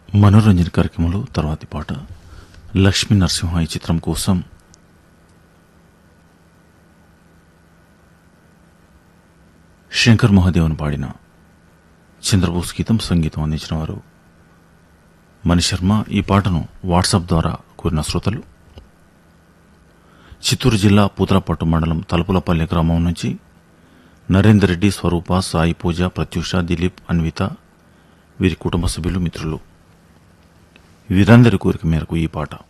మనోరంజన కార్యక్రమంలో తర్వాతి పాట లక్ష్మీ నరసింహ ఈ చిత్రం కోసం శంకర్ మహాదేవన్ పాడిన చంద్రబోస్ గీతం సంగీతం అందించిన వారు మణిశర్మ ఈ పాటను వాట్సాప్ ద్వారా కోరిన శ్రోతలు చిత్తూరు జిల్లా పూతలపట్టు మండలం తలుపులపల్లి గ్రామం నుంచి నరేందర్ రెడ్డి స్వరూప సాయి పూజ ప్రత్యూష దిలీప్ అన్విత వీరి కుటుంబ సభ్యులు మిత్రులు వీరందరి కోరిక మేరకు ఈ పాట